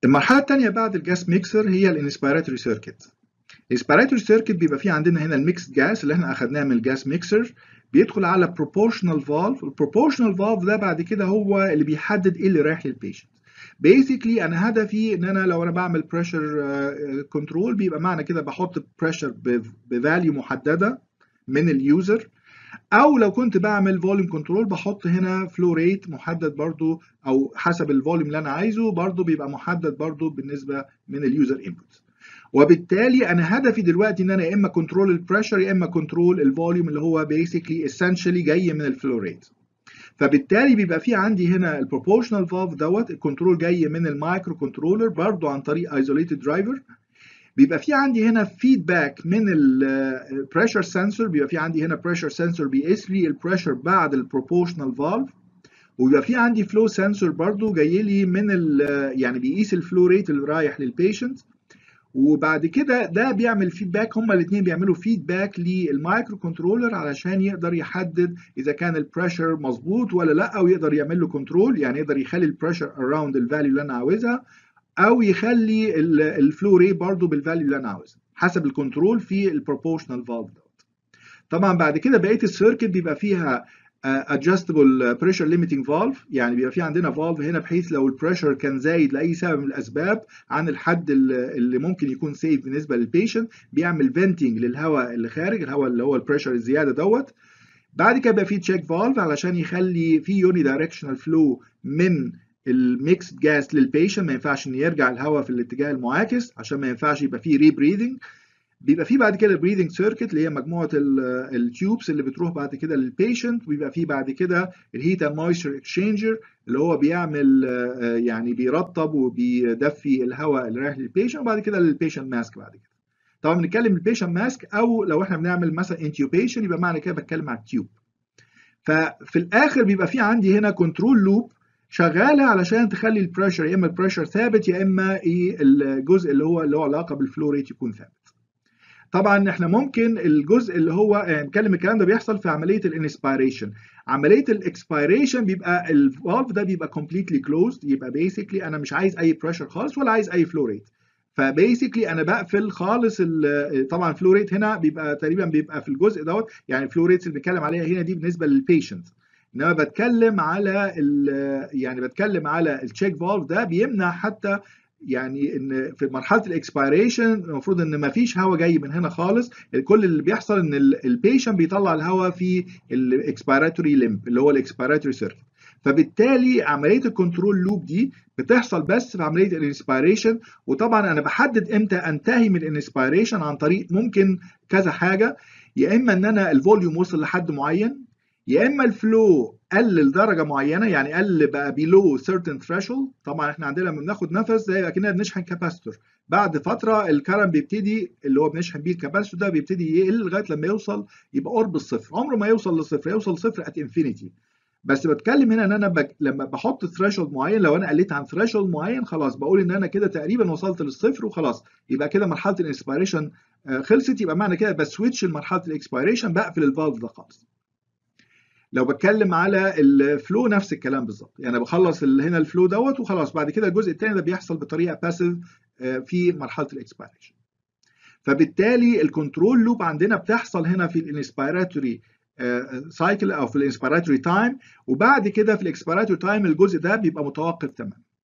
المرحله الثانيه بعد الجاس ميكسر هي الانسبيراتوري سيركت الانسبيراتوري سيركت بيبقى فيه عندنا هنا الميكس جاس اللي احنا اخدناه من الجاس ميكسر بيدخل على بروبورشنال فالف البروبورشنال فالف ده بعد كده هو اللي بيحدد ايه اللي رايح للبيشنت بيسكلي انا هدفي ان انا لو انا بعمل بريشر كنترول بيبقى معنى كده بحط بريشر بفاليو محدده من اليوزر او لو كنت بعمل فوليوم كنترول بحط هنا فلو ريت محدد برضو او حسب الفوليوم اللي انا عايزه برضو بيبقى محدد برضو بالنسبه من اليوزر انبوت وبالتالي انا هدفي دلوقتي ان انا يا اما كنترول البريشر يا اما كنترول الفوليوم اللي هو بيسكلي اسينشالي جاي من الفلو ريت فبالتالي بيبقى في عندي هنا البروبورشنال فالف دوت الكنترول جاي من المايكرو كنترولر برضو عن طريق ايزوليتد درايفر بيبقى في عندي هنا فيدباك من البريشر سنسور بيبقى في عندي هنا بريشر سنسور بيقيس لي البريشر بعد البروبورشنال فالف وبيبقى في عندي فلو سنسور برضو جاي لي من ال يعني بيقيس الفلو ريت اللي رايح للبيشنت وبعد كده ده بيعمل فيدباك هما الاثنين بيعملوا فيدباك للمايكرو كنترولر علشان يقدر يحدد اذا كان البريشر مظبوط ولا لا او يقدر يعمل له كنترول يعني يقدر يخلي البريشر اراوند الفاليو اللي انا عاوزها او يخلي الفلو ريت برضه بالفاليو اللي انا عاوزها حسب الكنترول في البروبورشنال فالف دوت طبعا بعد كده بقيه السيركت بيبقى فيها adjustable pressure limiting valve يعني بيبقى في عندنا valve هنا بحيث لو البريشر كان زايد لاي سبب من الاسباب عن الحد اللي ممكن يكون سيف بالنسبه للبيشنت بيعمل فنتنج للهواء اللي خارج الهواء اللي هو البريشر الزياده دوت بعد كده بقى في تشيك فالف علشان يخلي في يوني دايركشنال فلو من الميكس جاس للبيشنت ما ينفعش ان يرجع الهواء في الاتجاه المعاكس عشان ما ينفعش يبقى فيه ري بريذنج بيبقى فيه بعد كده البريذنج سيركت اللي هي مجموعه التيوبس اللي بتروح بعد كده للبيشنت وبيبقى فيه بعد كده الهيت اند مويستشر اكسشينجر اللي هو بيعمل يعني بيرطب وبيدفي الهواء اللي رايح للبيشنت وبعد كده للبيشنت ماسك بعد كده طبعا بنتكلم البيشنت ماسك او لو احنا بنعمل مثلا انتيوبيشن يبقى معنى كده بتكلم على التيوب ففي الاخر بيبقى في عندي هنا كنترول لوب شغاله علشان تخلي البريشر يا اما البريشر ثابت يا اما ايه الجزء اللي هو اللي هو علاقه بالفلو ريت يكون ثابت طبعا احنا ممكن الجزء اللي هو نتكلم الكلام ده بيحصل في عمليه الانسبيريشن عمليه الاكسبيريشن بيبقى الفالف ده بيبقى كومبليتلي كلوزد يبقى بيسكلي انا مش عايز اي بريشر خالص ولا عايز اي فلو ريت فبيسكلي انا بقفل خالص طبعا الفلو ريت هنا بيبقى تقريبا بيبقى في الجزء دوت يعني الفلو ريتس اللي بنتكلم عليها هنا دي بالنسبه للبيشنت انما بتكلم على يعني بتكلم على التشيك فالف ده بيمنع حتى يعني ان في مرحله الاكسبيريشن المفروض ان ما فيش هواء جاي من هنا خالص كل اللي بيحصل ان البيشنت بيطلع الهواء في الاكسبيراتوري ليمب اللي هو الاكسبيراتوري سيركت فبالتالي عمليه الكنترول لوب دي بتحصل بس في عمليه الانسبيريشن وطبعا انا بحدد امتى انتهي من الانسبيريشن عن طريق ممكن كذا حاجه يا اما ان انا الفوليوم وصل لحد معين يا اما الفلو قل لدرجه معينه يعني قل بقى بيلو certain threshold طبعا احنا عندنا لما بناخد نفس زي اكننا بنشحن كاباستور بعد فتره الكرم بيبتدي اللي هو بنشحن بيه الكاباستور ده بيبتدي يقل لغايه لما يوصل يبقى قرب الصفر عمره ما يوصل للصفر يوصل صفر ات انفينيتي بس بتكلم هنا ان انا بك... لما بحط ثريشولد معين لو انا قلت عن ثريشولد معين خلاص بقول ان انا كده تقريبا وصلت للصفر وخلاص يبقى كده مرحله الانسبيريشن خلصت يبقى معنى كده بسويتش لمرحله الاكسبيريشن بقفل الفالف ده خالص لو بتكلم على الفلو نفس الكلام بالظبط يعني بخلص هنا الفلو دوت وخلاص بعد كده الجزء الثاني ده بيحصل بطريقه باسيف في مرحله الاكسبيريشن فبالتالي الكنترول لوب عندنا بتحصل هنا في الانسبيراتوري سايكل او في الانسبيراتوري تايم وبعد كده في الاكسبيراتوري تايم الجزء ده بيبقى متوقف تماما